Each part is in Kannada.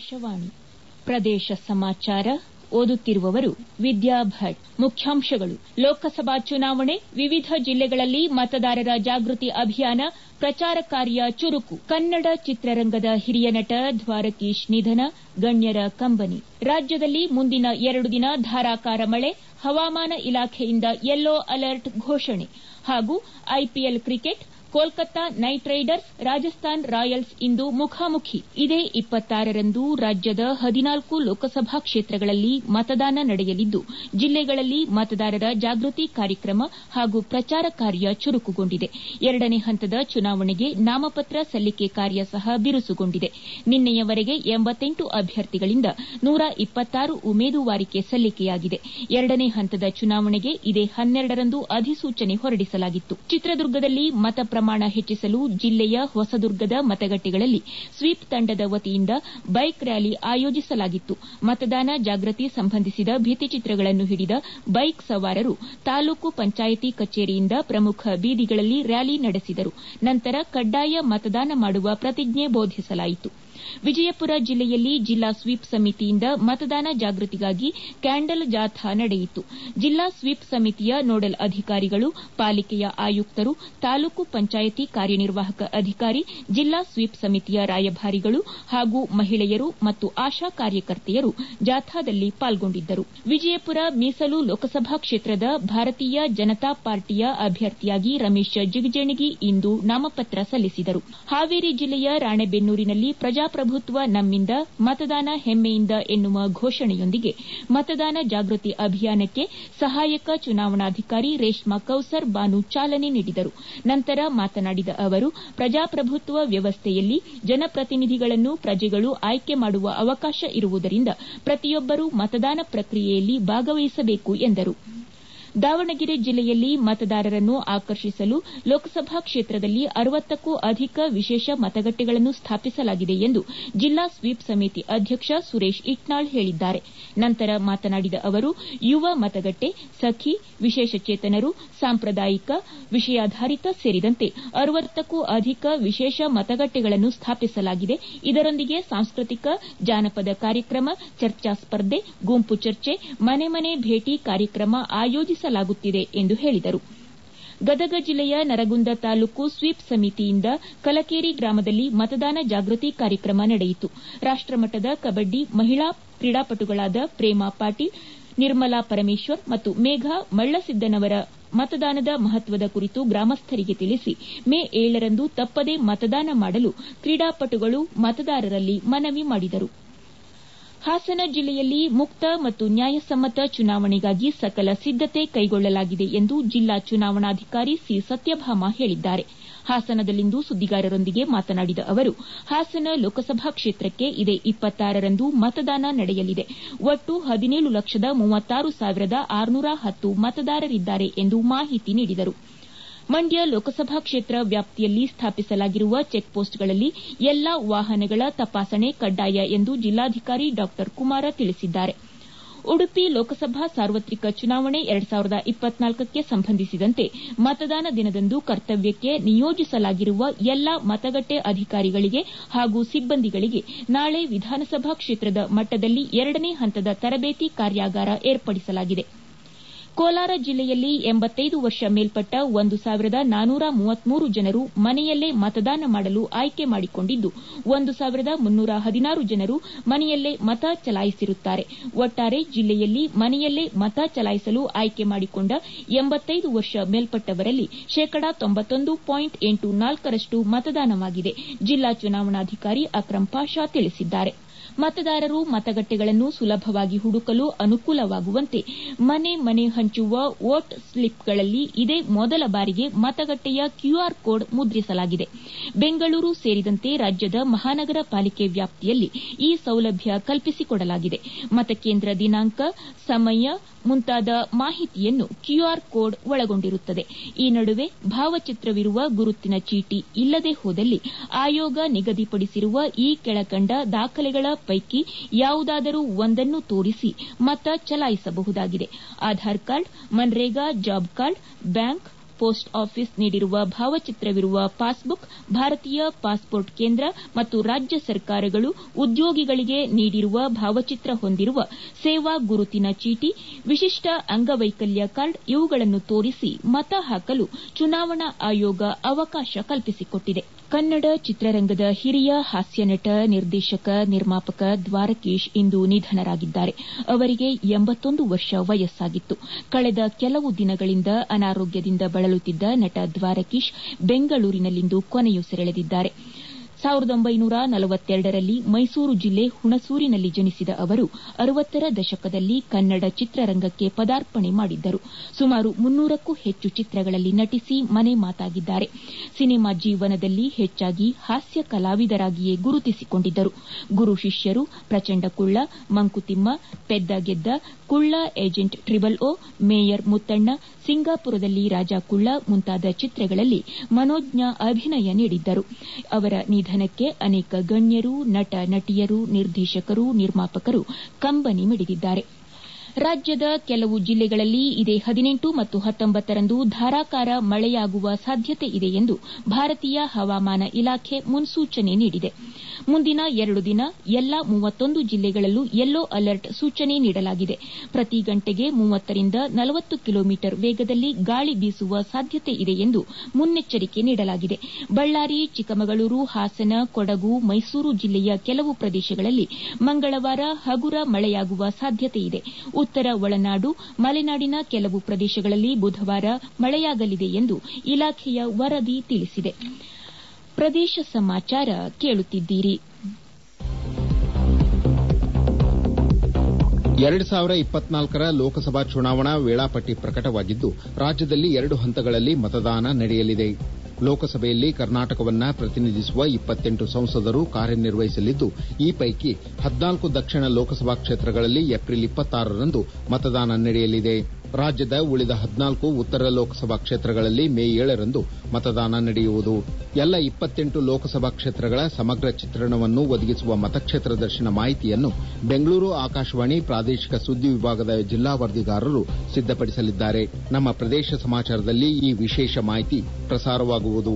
ಆಕಾಶವಾಣಿ ಪ್ರದೇಶ ಸಮಾಚಾರ ಓದುತ್ತಿರುವವರು ವಿದ್ಯಾ ಭಟ್ ಮುಖ್ಯಾಂಶಗಳು ಲೋಕಸಭಾ ಚುನಾವಣೆ ವಿವಿಧ ಜಿಲ್ಲೆಗಳಲ್ಲಿ ಮತದಾರರ ಜಾಗೃತಿ ಅಭಿಯಾನ ಪ್ರಚಾರ ಕಾರ್ಯ ಚುರುಕು ಕನ್ನಡ ಚಿತ್ರರಂಗದ ಹಿರಿಯ ನಟ ದ್ವಾರಕೀಶ್ ನಿಧನ ಗಣ್ಯರ ಕಂಬನಿ ರಾಜ್ಯದಲ್ಲಿ ಮುಂದಿನ ಎರಡು ದಿನ ಧಾರಾಕಾರ ಮಳೆ ಹವಾಮಾನ ಇಲಾಖೆಯಿಂದ ಯೆಲ್ಲೋ ಅಲರ್ಟ್ ಘೋಷಣೆ ಹಾಗೂ IPL cricket Kolkata Knight Riders Rajasthan Royals ಇಂದು ಮುಖಾಮುಖಿ ಇದೇ ರಂದು ರಾಜ್ಯದ ಹದಿನಾಲ್ಕು ಲೋಕಸಭಾ ಕ್ಷೇತ್ರಗಳಲ್ಲಿ ಮತದಾನ ನಡೆಯಲಿದ್ದು ಜಿಲ್ಲೆಗಳಲ್ಲಿ ಮತದಾರರ ಜಾಗೃತಿ ಕಾರ್ಯಕ್ರಮ ಹಾಗೂ ಪ್ರಚಾರ ಕಾರ್ಯ ಚುರುಕುಗೊಂಡಿದೆ ಎರಡನೇ ಹಂತದ ಚುನಾವಣೆಗೆ ನಾಮಪತ್ರ ಸಲ್ಲಿಕೆ ಕಾರ್ಯ ಸಹ ಬಿರುಸುಗೊಂಡಿದೆ ನಿನ್ನೆಯವರೆಗೆ ಅಭ್ಯರ್ಥಿಗಳಿಂದ ನೂರ ಉಮೇದುವಾರಿಕೆ ಸಲ್ಲಿಕೆಯಾಗಿದೆ ಎರಡನೇ ಹಂತದ ಚುನಾವಣೆಗೆ ಇದೇ ಹನ್ನೆರಡರಂದು ಅಧಿಸೂಚನೆ ಹೊರಡಿಸಲಾಗಿತ್ತು ಚಿತ್ರದುರ್ಗದಲ್ಲಿ ಮತ ಪ್ರಮಾಣ ಹೆಚ್ಚಿಸಲು ಜಿಲ್ಲೆಯ ಹೊಸದುರ್ಗದ ಮತಗಟ್ಟೆಗಳಲ್ಲಿ ಸ್ವೀಪ್ ತಂಡದ ವತಿಯಿಂದ ಬೈಕ್ ರ್ಯಾಲಿ ಆಯೋಜಿಸಲಾಗಿತ್ತು ಮತದಾನ ಜಾಗೃತಿ ಸಂಬಂಧಿಸಿದ ಭಿತ್ತಿಚಿತ್ರಗಳನ್ನು ಹಿಡಿದ ಬೈಕ್ ಸವಾರರು ತಾಲೂಕು ಪಂಚಾಯಿತಿ ಕಚೇರಿಯಿಂದ ಪ್ರಮುಖ ಬೀದಿಗಳಲ್ಲಿ ರ್ಯಾಲಿ ನಡೆಸಿದರು ನಂತರ ಕಡ್ಡಾಯ ಮತದಾನ ಮಾಡುವ ಪ್ರತಿಜ್ಞೆ ಬೋಧಿಸಲಾಯಿತು ವಿಜಯಪುರ ಜಿಲ್ಲೆಯಲ್ಲಿ ಜಿಲ್ಲಾ ಸ್ವೀಪ್ ಸಮಿತಿಯಿಂದ ಮತದಾನ ಜಾಗೃತಿಗಾಗಿ ಕ್ಯಾಂಡಲ್ ಜಾಥಾ ನಡೆಯಿತು ಜಿಲ್ಲಾ ಸ್ವೀಪ್ ಸಮಿತಿಯ ನೋಡಲ್ ಅಧಿಕಾರಿಗಳು ಪಾಲಿಕೆಯ ಆಯುಕ್ತರು ತಾಲೂಕು ಪಂಚಾಯಿತಿ ಕಾರ್ಯನಿರ್ವಾಹಕ ಅಧಿಕಾರಿ ಜಿಲ್ಲಾ ಸ್ವೀಪ್ ಸಮಿತಿಯ ರಾಯಭಾರಿಗಳು ಹಾಗೂ ಮಹಿಳೆಯರು ಮತ್ತು ಆಶಾ ಕಾರ್ಯಕರ್ತೆಯರು ಜಾಥಾದಲ್ಲಿ ಪಾಲ್ಗೊಂಡಿದ್ದರು ವಿಜಯಪುರ ಮೀಸಲು ಲೋಕಸಭಾ ಕ್ಷೇತ್ರದ ಭಾರತೀಯ ಜನತಾ ಪಾರ್ಟಿಯ ಅಭ್ಯರ್ಥಿಯಾಗಿ ರಮೇಶ್ ಜಿಗಜಿಣಗಿ ಇಂದು ನಾಮಪತ್ರ ಸಲ್ಲಿಸಿದರು ಹಾವೇರಿ ಜಿಲ್ಲೆಯ ರಾಣೆಬೆನ್ನೂರಿನಲ್ಲಿ ಪ್ರಜಾಪ್ರಭುತ್ವ ನಮ್ಮಿಂದ ಮತದಾನ ಹೆಮ್ಮೆಯಿಂದ ಎನ್ನುವ ಘೋಷಣೆಯೊಂದಿಗೆ ಮತದಾನ ಜಾಗೃತಿ ಅಭಿಯಾನಕ್ಕೆ ಸಹಾಯಕ ಚುನಾವಣಾಧಿಕಾರಿ ರೇಷ್ಮಾ ಕೌಸರ್ ಬಾನು ಚಾಲನೆ ನೀಡಿದರು ನಂತರ ಮಾತನಾಡಿದ ಅವರು ಪ್ರಜಾಪ್ರಭುತ್ವ ವ್ಯವಸ್ಥೆಯಲ್ಲಿ ಜನಪ್ರತಿನಿಧಿಗಳನ್ನು ಪ್ರಜೆಗಳು ಆಯ್ಕೆ ಮಾಡುವ ಅವಕಾಶ ಇರುವುದರಿಂದ ಪ್ರತಿಯೊಬ್ಬರೂ ಮತದಾನ ಪ್ರಕ್ರಿಯೆಯಲ್ಲಿ ಭಾಗವಹಿಸಬೇಕು ಎಂದರು ದಾವಣಗೆರೆ ಜಿಲ್ಲೆಯಲ್ಲಿ ಮತದಾರರನ್ನು ಆಕರ್ಷಿಸಲು ಲೋಕಸಭಾ ಕ್ಷೇತ್ರದಲ್ಲಿ ಅರವತ್ತಕ್ಕೂ ಅಧಿಕ ವಿಶೇಷ ಮತಗಟ್ಟೆಗಳನ್ನು ಸ್ಥಾಪಿಸಲಾಗಿದೆ ಎಂದು ಜಿಲ್ಲಾ ಸ್ವೀಪ್ ಸಮಿತಿ ಅಧ್ಯಕ್ಷ ಸುರೇಶ್ ಇಟ್ನಾಳ್ ಹೇಳಿದ್ದಾರೆ ನಂತರ ಮಾತನಾಡಿದ ಅವರು ಯುವ ಮತಗಟ್ಟೆ ಸಖಿ ವಿಶೇಷಚೇತನರು ಸಾಂಪ್ರದಾಯಿಕ ವಿಷಯಾಧಾರಿತ ಸೇರಿದಂತೆ ಅರವತ್ತಕ್ಕೂ ಅಧಿಕ ವಿಶೇಷ ಮತಗಟ್ಟೆಗಳನ್ನು ಸ್ಥಾಪಿಸಲಾಗಿದೆ ಇದರೊಂದಿಗೆ ಸಾಂಸ್ಕೃತಿಕ ಜಾನಪದ ಕಾರ್ಯಕ್ರಮ ಚರ್ಚಾ ಸ್ಪರ್ಧೆ ಗುಂಪು ಚರ್ಚೆ ಮನೆ ಮನೆ ಭೇಟಿ ಕಾರ್ಯಕ್ರಮ ಆಯೋಜಿಸಲಾಗುತ್ತಿದೆ ಎಂದು ಹೇಳಿದರು ಗದಗ ಜಿಲ್ಲೆಯ ನರಗುಂದ ತಾಲೂಕು ಸ್ವೀಪ್ ಸಮಿತಿಯಿಂದ ಕಲಕೇರಿ ಗ್ರಾಮದಲ್ಲಿ ಮತದಾನ ಜಾಗೃತಿ ಕಾರ್ಯಕ್ರಮ ನಡೆಯಿತು ರಾಷ್ಟಮಟ್ಟದ ಕಬಡ್ಡಿ ಮಹಿಳಾ ಕ್ರೀಡಾಪಟುಗಳಾದ ಪ್ರೇಮಾ ಪಾಟೀಲ್ ನಿರ್ಮಲಾ ಪರಮೇಶ್ವರ್ ಮತ್ತು ಮೇಘಾ ಮಳ್ಳಸಿದ್ದನವರ ಮತದಾನದ ಮಹತ್ವದ ಕುರಿತು ಗ್ರಾಮಸ್ಥರಿಗೆ ತಿಳಿಸಿ ಮೇ ಏಳರಂದು ತಪ್ಪದೇ ಮತದಾನ ಮಾಡಲು ಕ್ರೀಡಾಪಟುಗಳು ಮತದಾರರಲ್ಲಿ ಮನವಿ ಮಾಡಿದರು ಹಾಸನ ಜಿಲ್ಲೆಯಲ್ಲಿ ಮುಕ್ತ ಮತ್ತು ನ್ಯಾಯಸಮ್ಮತ ಚುನಾವಣೆಗಾಗಿ ಸಕಲ ಸಿದ್ದತೆ ಕೈಗೊಳ್ಳಲಾಗಿದೆ ಎಂದು ಜಿಲ್ಲಾ ಚುನಾವಣಾಧಿಕಾರಿ ಸಿ ಸತ್ಯಭಾಮ ಹೇಳಿದ್ದಾರೆ ಹಾಸನದಲ್ಲಿಂದು ಸುದ್ದಿಗಾರರೊಂದಿಗೆ ಮಾತನಾಡಿದ ಅವರು ಹಾಸನ ಲೋಕಸಭಾ ಕ್ಷೇತ್ರಕ್ಕೆ ಇದೇ ರಂದು ಮತದಾನ ನಡೆಯಲಿದೆ ಒಟ್ಟು ಹದಿನೇಳು ಲಕ್ಷದ ಮೂವತ್ತಾರು ಸಾವಿರದ ಆರುನೂರ ಹತ್ತು ಮತದಾರರಿದ್ದಾರೆ ಎಂದು ಮಾಹಿತಿ ನೀಡಿದರು ಮಂಡ್ಯ ಲೋಕಸಭಾ ಕ್ಷೇತ್ರ ವ್ಯಾಪ್ತಿಯಲ್ಲಿ ಸ್ಥಾಪಿಸಲಾಗಿರುವ ಚೆಕ್ಪೋಸ್ಟ್ಗಳಲ್ಲಿ ಎಲ್ಲಾ ವಾಹನಗಳ ತಪಾಸಣೆ ಕಡ್ಡಾಯ ಎಂದು ಜಿಲ್ಲಾಧಿಕಾರಿ ಡಾ ಕುಮಾರ ತಿಳಿಸಿದ್ದಾರೆ ಉಡುಪಿ ಲೋಕಸಭಾ ಸಾರ್ವತ್ರಿಕ ಚುನಾವಣೆ ಕ್ಕೆ ಸಂಬಂಧಿಸಿದಂತೆ ಮತದಾನ ದಿನದಂದು ಕರ್ತವ್ಯಕ್ಕೆ ನಿಯೋಜಿಸಲಾಗಿರುವ ಎಲ್ಲಾ ಮತಗಟ್ಟೆ ಅಧಿಕಾರಿಗಳಿಗೆ ಹಾಗೂ ಸಿಬ್ಬಂದಿಗಳಿಗೆ ನಾಳೆ ವಿಧಾನಸಭಾ ಕ್ಷೇತ್ರದ ಮಟ್ಟದಲ್ಲಿ ಎರಡನೇ ಹಂತದ ತರಬೇತಿ ಕಾರ್ಯಾಗಾರ ಏರ್ಪಡಿಸಲಾಗಿದೆ ಕೋಲಾರ ಜಿಲ್ಲೆಯಲ್ಲಿ ಎಂಬತ್ತೈದು ವರ್ಷ ಮೇಲ್ಪಟ್ಟ ಒಂದು ಸಾವಿರದ ನಾನೂರ ಮೂವತ್ಮೂರು ಜನರು ಮನೆಯಲ್ಲೇ ಮತದಾನ ಮಾಡಲು ಆಯ್ಕೆ ಮಾಡಿಕೊಂಡಿದ್ದು ಒಂದು ಸಾವಿರದ ಮುನ್ನೂರ ಹದಿನಾರು ಜನರು ಮನೆಯಲ್ಲೇ ಮತ ಚಲಾಯಿಸಿರುತ್ತಾರೆ ಒಟ್ಟಾರೆ ಜಿಲ್ಲೆಯಲ್ಲಿ ಮನೆಯಲ್ಲೇ ಮತ ಚಲಾಯಿಸಲು ಆಯ್ಕೆ ಮಾಡಿಕೊಂಡ ಎಂಬತ್ತೈದು ವರ್ಷ ಮೇಲ್ಪಟ್ಟವರಲ್ಲಿ ಶೇಕಡಾ ತೊಂಬತ್ತೊಂದು ಪಾಯಿಂಟ್ ಎಂಟು ನಾಲ್ಕರಷ್ಟು ಮತದಾನವಾಗಿದೆ ಜಿಲ್ಲಾ ಚುನಾವಣಾಧಿಕಾರಿ ಅಕ್ರಂ ಪಾಷಾ ತಿಳಿಸಿದ್ದಾರೆ ಮತದಾರರು ಮತಗಟ್ಟೆಗಳನ್ನು ಸುಲಭವಾಗಿ ಹುಡುಕಲು ಅನುಕೂಲವಾಗುವಂತೆ ಮನೆ ಮನೆ ಹಂಚುವ ವೋಟ್ ಸ್ಲಿಪ್ಗಳಲ್ಲಿ ಇದೇ ಮೊದಲ ಬಾರಿಗೆ ಮತಗಟ್ಟೆಯ ಕ್ಯೂಆರ್ ಕೋಡ್ ಮುದ್ರಿಸಲಾಗಿದೆ ಬೆಂಗಳೂರು ಸೇರಿದಂತೆ ರಾಜ್ಯದ ಮಹಾನಗರ ಪಾಲಿಕೆ ವ್ಯಾಪ್ತಿಯಲ್ಲಿ ಈ ಸೌಲಭ್ಯ ಕಲ್ಪಿಸಿಕೊಡಲಾಗಿದೆ ಮತಕೇಂದ್ರ ದಿನಾಂಕ ಸಮಯ ಮುಂತಾದ ಮಾಹಿತಿಯನ್ನು ಕ್ಯೂಆರ್ ಕೋಡ್ ಒಳಗೊಂಡಿರುತ್ತದೆ ಈ ನಡುವೆ ಭಾವಚಿತ್ರವಿರುವ ಗುರುತಿನ ಚೀಟಿ ಇಲ್ಲದೆ ಹೋದಲ್ಲಿ ಆಯೋಗ ನಿಗದಿಪಡಿಸಿರುವ ಈ ಕೆಳಕಂಡ ದಾಖಲೆಗಳ ಪೈಕಿ ಯಾವುದಾದರೂ ಒಂದನ್ನು ತೋರಿಸಿ ಮತ ಚಲಾಯಿಸಬಹುದಾಗಿದೆ ಆಧಾರ್ ಕಾರ್ಡ್ ಮನ್ರೇಗಾ job card bank post office ನೀಡಿರುವ ಭಾವಚಿತ್ರವಿರುವ ಪಾಸ್ಬುಕ್ ಭಾರತೀಯ ಪಾಸ್ಪೋರ್ಟ್ ಕೇಂದ್ರ ಮತ್ತು ರಾಜ್ಯ ಸರ್ಕಾರಗಳು ಉದ್ಯೋಗಿಗಳಿಗೆ ನೀಡಿರುವ ಭಾವಚಿತ್ರ ಹೊಂದಿರುವ ಸೇವಾ ಗುರುತಿನ ಚೀಟಿ ವಿಶಿಷ್ಟ ಅಂಗವೈಕಲ್ಯ ಕಾರ್ಡ್ ಇವುಗಳನ್ನು ತೋರಿಸಿ ಮತ ಹಾಕಲು ಚುನಾವಣಾ ಆಯೋಗ ಅವಕಾಶ ಕಲ್ಪಿಸಿಕೊಟ್ಟಿದೆ ಕನ್ನಡ ಚಿತ್ರರಂಗದ ಹಿರಿಯ ಹಾಸ್ಯ ನಟ ನಿರ್ದೇಶಕ ನಿರ್ಮಾಪಕ ದ್ವಾರಕೀಶ್ ಇಂದು ನಿಧನರಾಗಿದ್ದಾರೆ ಅವರಿಗೆ ಎಂಬತ್ತೊಂದು ವರ್ಷ ವಯಸ್ಸಾಗಿತ್ತು ಕಳೆದ ಕೆಲವು ದಿನಗಳಿಂದ ಅನಾರೋಗ್ಯದಿಂದ ಬಳಲುತ್ತಿದ್ದ ನಟ ದ್ವಾರಕೀಶ್ ಬೆಂಗಳೂರಿನಲ್ಲಿಂದು ಕೊನೆಯುಸಿರೆಳೆದಿದ್ದಾರೆ ಸಾವಿರದ ಒಂಬೈನೂರ ನಲವತ್ತೆರಡರಲ್ಲಿ ಮೈಸೂರು ಜಿಲ್ಲೆ ಹುಣಸೂರಿನಲ್ಲಿ ಜನಿಸಿದ ಅವರು ಅರವತ್ತರ ದಶಕದಲ್ಲಿ ಕನ್ನಡ ಚಿತ್ರರಂಗಕ್ಕೆ ಪದಾರ್ಪಣೆ ಮಾಡಿದ್ದರು ಸುಮಾರು ಮುನ್ನೂರಕ್ಕೂ ಹೆಚ್ಚು ಚಿತ್ರಗಳಲ್ಲಿ ನಟಿಸಿ ಮನೆ ಮಾತಾಗಿದ್ದಾರೆ ಸಿನಿಮಾ ಜೀವನದಲ್ಲಿ ಹೆಚ್ಚಾಗಿ ಹಾಸ್ಯ ಕಲಾವಿದರಾಗಿಯೇ ಗುರುತಿಸಿಕೊಂಡಿದ್ದರು ಗುರು ಶಿಷ್ಯರು ಪ್ರಚಂಡ ಕುಳ್ಳ Mankutimma Pedda Gedda Kulla agent triple O mayor Muttanna ಸಿಂಗಾಪುರದಲ್ಲಿ ರಾಜಾ ಕುಳ್ಳ ಮುಂತಾದ ಚಿತ್ರಗಳಲ್ಲಿ ಮನೋಜ್ಞ ಅಭಿನಯ ನೀಡಿದ್ದರು ಅವರ ನಿಧನಕ್ಕೆ ಅನೇಕ ಗಣ್ಯರು ನಟ ನಟಿಯರು ನಿರ್ದೇಶಕರು ನಿರ್ಮಾಪಕರು ಕಂಬನಿ ಮಿಡಿದಿದ್ದಾರೆ ರಾಜ್ಯದ ಕೆಲವು ಜಿಲ್ಲೆಗಳಲ್ಲಿ ಇದೇ ಹದಿನೆಂಟು ಮತ್ತು ಹತ್ತೊಂಬತ್ತರಂದು ಧಾರಾಕಾರ ಮಳೆಯಾಗುವ ಸಾಧ್ಯತೆ ಇದೆ ಎಂದು ಭಾರತೀಯ ಹವಾಮಾನ ಇಲಾಖೆ ಮುನ್ಸೂಚನೆ ನೀಡಿದೆ ಮುಂದಿನ ಎರಡು ದಿನ ಎಲ್ಲಾ ಮೂವತ್ತೊಂದು ಜಿಲ್ಲೆಗಳಲ್ಲೂ ಯೆಲ್ಲೋ ಅಲರ್ಟ್ ಸೂಚನೆ ನೀಡಲಾಗಿದೆ ಪ್ರತಿ ಗಂಟೆಗೆ ಮೂವತ್ತರಿಂದ ನಲವತ್ತು ಕಿಲೋಮೀಟರ್ ವೇಗದಲ್ಲಿ ಗಾಳಿ ಬೀಸುವ ಸಾಧ್ಯತೆ ಇದೆ ಎಂದು ಮುನ್ನೆಚ್ಚರಿಕೆ ನೀಡಲಾಗಿದೆ ಬಳ್ಳಾರಿ ಚಿಕ್ಕಮಗಳೂರು ಹಾಸನ ಕೊಡಗು ಮೈಸೂರು ಜಿಲ್ಲೆಯ ಕೆಲವು ಪ್ರದೇಶಗಳಲ್ಲಿ ಮಂಗಳವಾರ ಹಗುರ ಮಳೆಯಾಗುವ ಸಾಧ್ಯತೆಯಿದೆ ಉತ್ತರ ಒಳನಾಡು ಮಲೆನಾಡಿನ ಕೆಲವು ಪ್ರದೇಶಗಳಲ್ಲಿ ಬುಧವಾರ ಮಳೆಯಾಗಲಿದೆ ಎಂದು ಇಲಾಖೆಯ ವರದಿ ತಿಳಿಸಿದೆ ಪ್ರದೇಶ ಸಮಾಚಾರ ಕೇಳುತ್ತಿದ್ದೀರಿ ಎರಡು ಸಾವಿರ ಇಪ್ಪತ್ನಾಲ್ಕರ ಲೋಕಸಭಾ ಚುನಾವಣಾ ವೇಳಾಪಟ್ಟಿ ಪ್ರಕಟವಾಗಿದ್ದು ರಾಜ್ಯದಲ್ಲಿ ಎರಡು ಹಂತಗಳಲ್ಲಿ ಮತದಾನ ನಡೆಯಲಿದೆ ಲೋಕಸಭೆಯಲ್ಲಿ ಕರ್ನಾಟಕವನ್ನ ಪ್ರತಿನಿಧಿಸುವ ಇಪ್ಪತ್ತೆಂಟು ಸಂಸದರು ಕಾರ್ಯನಿರ್ವಹಿಸಲಿದ್ದು ಈ ಪೈಕಿ ಹದಿನಾಲ್ಕು ದಕ್ಷಿಣ ಲೋಕಸಭಾ ಕ್ಷೇತ್ರಗಳಲ್ಲಿ ಏಪ್ರಿಲ್ ಇಪ್ಪತ್ತಾರರಂದು ಮತದಾನ ನಡೆಯಲಿದೆ ರಾಜ್ಯದ ಉಳಿದ ಹದಿನಾಲ್ಕು ಉತ್ತರ ಲೋಕಸಭಾ ಕ್ಷೇತ್ರಗಳಲ್ಲಿ ಮೇ ಏಳರಂದು ಮತದಾನ ನಡೆಯುವುದು ಎಲ್ಲ ಇಪ್ಪತ್ತೆಂಟು ಲೋಕಸಭಾ ಕ್ಷೇತ್ರಗಳ ಸಮಗ್ರ ಚಿತ್ರಣವನ್ನು ಒದಗಿಸುವ ಮತಕ್ಷೇತ್ರ ದರ್ಶನ ಮಾಹಿತಿಯನ್ನು ಬೆಂಗಳೂರು ಆಕಾಶವಾಣಿ ಪ್ರಾದೇಶಿಕ ಸುದ್ದಿ ವಿಭಾಗದ ಜಿಲ್ಲಾ ವರದಿಗಾರರು ಸಿದ್ದಪಡಿಸಲಿದ್ದಾರೆ ನಮ್ಮ ಪ್ರದೇಶ ಸಮಾಚಾರದಲ್ಲಿ ಈ ವಿಶೇಷ ಮಾಹಿತಿ ಪ್ರಸಾರವಾಗುವುದು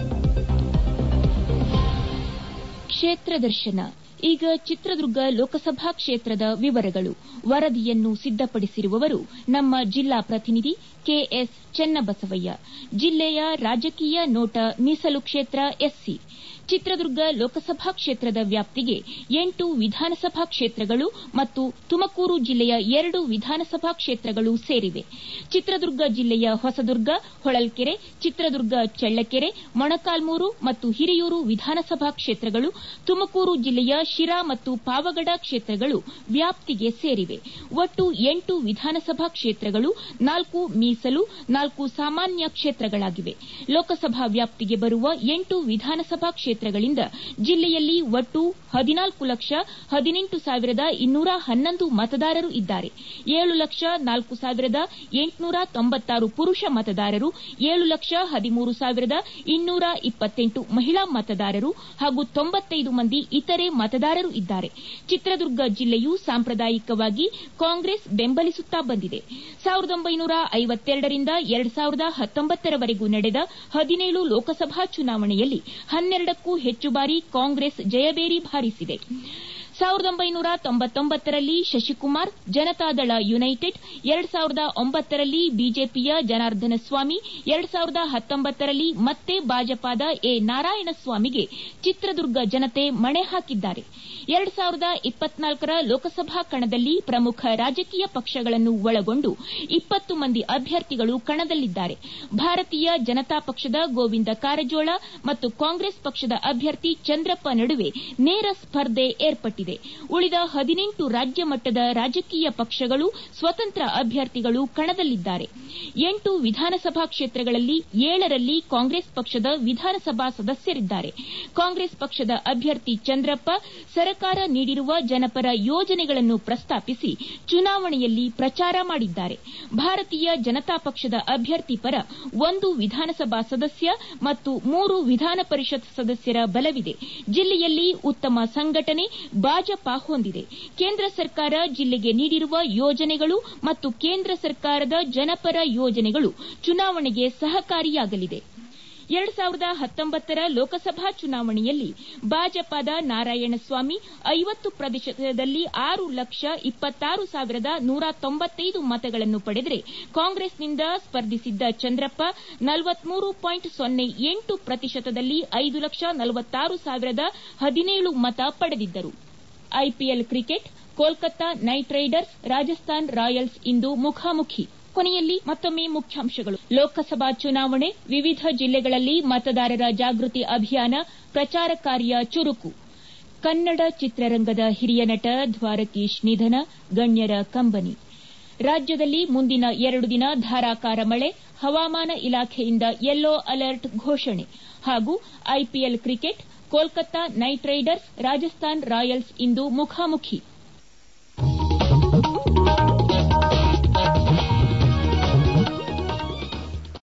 ಕ್ಷೇತ್ರ ದರ್ಶನ ಈಗ ಚಿತ್ರದುರ್ಗ ಲೋಕಸಭಾ ಕ್ಷೇತ್ರದ ವಿವರಗಳು ವರದಿಯನ್ನು ಸಿದ್ದಪಡಿಸಿರುವವರು ನಮ್ಮ ಜಿಲ್ಲಾ ಪ್ರತಿನಿಧಿ ಕೆಎಸ್ ಚೆನ್ನಬಸವಯ್ಯ ಜಿಲ್ಲೆಯ ರಾಜಕೀಯ ನೋಟ ಮೀಸಲು ಕ್ಷೇತ್ರ ಎಸ್ಸಿ ಚಿತ್ರದುರ್ಗ ಲೋಕಸಭಾ ಕ್ಷೇತ್ರದ ವ್ಯಾಪ್ತಿಗೆ ಎಂಟು ವಿಧಾನಸಭಾ ಕ್ಷೇತ್ರಗಳು ಮತ್ತು ತುಮಕೂರು ಜಿಲ್ಲೆಯ ಎರಡು ವಿಧಾನಸಭಾ ಕ್ಷೇತ್ರಗಳು ಸೇರಿವೆ ಚಿತ್ರದುರ್ಗ ಜಿಲ್ಲೆಯ ಹೊಸದುರ್ಗ ಹೊಳಲ್ಕೆರೆ ಚಿತ್ರದುರ್ಗ ಚಳ್ಳಕೆರೆ ಮೊಣಕಾಲ್ಮೂರು ಮತ್ತು ಹಿರಿಯೂರು ವಿಧಾನಸಭಾ ಕ್ಷೇತ್ರಗಳು ತುಮಕೂರು ಜಿಲ್ಲೆಯ ಶಿರಾ ಮತ್ತು ಪಾವಗಡ ಕ್ಷೇತ್ರಗಳು ವ್ಯಾಪ್ತಿಗೆ ಸೇರಿವೆ ಒಟ್ಟು ಎಂಟು ವಿಧಾನಸಭಾ ಕ್ಷೇತ್ರಗಳು ನಾಲ್ಕು ಮೀಸಲು ನಾಲ್ಕು ಸಾಮಾನ್ಯ ಕ್ಷೇತ್ರಗಳಾಗಿವೆ ಲೋಕಸಭಾ ವ್ಯಾಪ್ತಿಗೆ ಬರುವ ಎಂಟು ವಿಧಾನಸಭಾ ಕ್ಷೇತ್ರಗಳಿಂದ ಜಿಲ್ಲೆಯಲ್ಲಿ ಒಟ್ಟು ಹದಿನಾಲ್ಕು ಲಕ್ಷ ಹದಿನೆಂಟು ಸಾವಿರದ ಇನ್ನೂರ ಹನ್ನೊಂದು ಮತದಾರರು ಇದ್ದಾರೆ ಏಳು ಲಕ್ಷ ನಾಲ್ಕು ಸಾವಿರದ ಎಂಟುನೂರ ತೊಂಬತ್ತಾರು ಪುರುಷ ಮತದಾರರು ಏಳು ಲಕ್ಷ ಹದಿಮೂರು ಸಾವಿರದ ಇನ್ನೂರ ಇಪ್ಪತ್ತೆಂಟು ಮಹಿಳಾ ಮತದಾರರು ಹಾಗೂ ತೊಂಬತ್ತೈದು ಮಂದಿ ಇತರೆ ಮತದಾರರು ಇದ್ದಾರೆ ಚಿತ್ರದುರ್ಗ ಜಿಲ್ಲೆಯು ಸಾಂಪ್ರದಾಯಿಕವಾಗಿ ಕಾಂಗ್ರೆಸ್ ಬೆಂಬಲಿಸುತ್ತಾ ಬಂದಿದೆ ಸಾವಿರದ ಒಂಬೈನೂರ ಐವತ್ತೆರಡರಿಂದ ಎರಡು ಸಾವಿರದ ಹತ್ತೊಂಬತ್ತರವರೆಗೂ ನಡೆದ ಹದಿನೇಳು ಲೋಕಸಭಾ ಚುನಾವಣೆಯಲ್ಲಿ ಹನ್ನೆರಡಕ್ಕೂ ಹೆಚ್ಚು ಬಾರಿ ಕಾಂಗ್ರೆಸ್ ಜಯಬೇರಿ ಬಾರಿಸಿದೆ ಸಾವಿರದ ಒಂಬೈನೂರ ತೊಂಬತ್ತೊಂಬತ್ತರಲ್ಲಿ ಶಶಿಕುಮಾರ್ ಜನತಾದಳ ಯುನೈಟೆಡ್ ಎರಡು ಸಾವಿರದ ಒಂಬತ್ತರಲ್ಲಿ ಬಿಜೆಪಿಯ ಜನಾರ್ದನ ಸ್ವಾಮಿ ಎರಡು ಸಾವಿರದ ಹತ್ತೊಂಬತ್ತರಲ್ಲಿ ಮತ್ತೆ ಭಾಜಪಾದ ಎ ನಾರಾಯಣಸ್ವಾಮಿಗೆ ಚಿತ್ರದುರ್ಗ ಜನತೆ ಮಣೆ ಹಾಕಿದ್ದಾರೆ ಎರಡು ಸಾವಿರದ ಇಪ್ಪತ್ನಾಲ್ಕರ ಲೋಕಸಭಾ ಕಣದಲ್ಲಿ ಪ್ರಮುಖ ರಾಜಕೀಯ ಪಕ್ಷಗಳನ್ನು ಒಳಗೊಂಡು ಇಪ್ಪತ್ತು ಮಂದಿ ಅಭ್ಯರ್ಥಿಗಳು ಕಣದಲ್ಲಿದ್ದಾರೆ ಭಾರತೀಯ ಜನತಾ ಪಕ್ಷದ ಗೋವಿಂದ ಕಾರಜೋಳ ಮತ್ತು ಕಾಂಗ್ರೆಸ್ ಪಕ್ಷದ ಅಭ್ಯರ್ಥಿ ಚಂದ್ರಪ್ಪ ನಡುವೆ ನೇರ ಸ್ಪರ್ಧೆ ಏರ್ಪಟ್ಟಿದೆ ಉಳಿದ ಹದಿನೆಂಟು ರಾಜ್ಯ ಮಟ್ಟದ ರಾಜಕೀಯ ಪಕ್ಷಗಳು ಸ್ವತಂತ್ರ ಅಭ್ಯರ್ಥಿಗಳು ಕಣದಲ್ಲಿದ್ದಾರೆ ಎಂಟು ವಿಧಾನಸಭಾ ಕ್ಷೇತ್ರಗಳಲ್ಲಿ ಏಳರಲ್ಲಿ ಕಾಂಗ್ರೆಸ್ ಪಕ್ಷದ ವಿಧಾನಸಭಾ ಸದಸ್ಯರಿದ್ದಾರೆ ಕಾಂಗ್ರೆಸ್ ಪಕ್ಷದ ಅಭ್ಯರ್ಥಿ ಚಂದ್ರಪ್ಪ ಸರ್ಕಾರ ನೀಡಿರುವ ಜನಪರ ಯೋಜನೆಗಳನ್ನು ಪ್ರಸ್ತಾಪಿಸಿ ಚುನಾವಣೆಯಲ್ಲಿ ಪ್ರಚಾರ ಮಾಡಿದ್ದಾರೆ ಭಾರತೀಯ ಜನತಾ ಪಕ್ಷದ ಅಭ್ಯರ್ಥಿ ಪರ ಒಂದು ವಿಧಾನಸಭಾ ಸದಸ್ಯ ಮತ್ತು ಮೂರು ವಿಧಾನ ಪರಿಷತ್ ಸದಸ್ಯರ ಬಲವಿದೆ ಜಿಲ್ಲೆಯಲ್ಲಿ ಉತ್ತಮ ಸಂಘಟನೆ ಭಾರಿ ಭಾಜಪ ಹೊಂದಿದೆ ಕೇಂದ್ರ ಸರ್ಕಾರ ಜಿಲ್ಲೆಗೆ ನೀಡಿರುವ ಯೋಜನೆಗಳು ಮತ್ತು ಕೇಂದ್ರ ಸರ್ಕಾರದ ಜನಪರ ಯೋಜನೆಗಳು ಚುನಾವಣೆಗೆ ಸಹಕಾರಿಯಾಗಲಿದೆ ಎರಡು ಸಾವಿರದ ಹತ್ತೊಂಬತ್ತರ ಲೋಕಸಭಾ ಚುನಾವಣೆಯಲ್ಲಿ ಭಾಜಪದ ನಾರಾಯಣಸ್ವಾಮಿ ಐವತ್ತು ಪ್ರದೇಶದಲ್ಲಿ ಆರು ಲಕ್ಷ ಇಪ್ಪತ್ತಾರು ಸಾವಿರದ ನೂರ ತೊಂಬತ್ತೈದು ಮತಗಳನ್ನು ಪಡೆದರೆ ಕಾಂಗ್ರೆಸ್ನಿಂದ ಸ್ಪರ್ಧಿಸಿದ್ದ ಚಂದ್ರಪ್ಪ ನಲವತ್ಮೂರು ಪಾಯಿಂಟ್ ಸೊನ್ನೆ ಎಂಟು ಪ್ರತಿಶತದಲ್ಲಿ ಐದು ಲಕ್ಷ ನಲವತ್ತಾರು ಸಾವಿರದ ಹದಿನೇಳು ಮತ ಪಡೆದಿದ್ದರು IPL cricket Kolkata Knight Riders Rajasthan Royals ಇಂದು ಮುಖಾಮುಖಿ ಕೊನೆಯಲ್ಲಿ ಮತ್ತೊಮ್ಮೆ ಮುಖ್ಯಾಂಶಗಳು ಲೋಕಸಭಾ ಚುನಾವಣೆ ವಿವಿಧ ಜಿಲ್ಲೆಗಳಲ್ಲಿ ಮತದಾರರ ಜಾಗೃತಿ ಅಭಿಯಾನ ಪ್ರಚಾರ ಕಾರ್ಯ ಚುರುಕು ಕನ್ನಡ ಚಿತ್ರರಂಗದ ಹಿರಿಯ ನಟ ದ್ವಾರಕೀಶ್ ನಿಧನ ಗಣ್ಯರ ಕಂಬನಿ ರಾಜ್ಯದಲ್ಲಿ ಮುಂದಿನ ಎರಡು ದಿನ ಧಾರಾಕಾರ ಮಳೆ ಹವಾಮಾನ ಇಲಾಖೆಯಿಂದ ಯೆಲ್ಲೋ ಅಲರ್ಟ್ ಘೋಷಣೆ ಹಾಗೂ IPL cricket Kolkata Knight Riders Rajasthan Royals ಇಂದು ಮುಖಾಮುಖಿ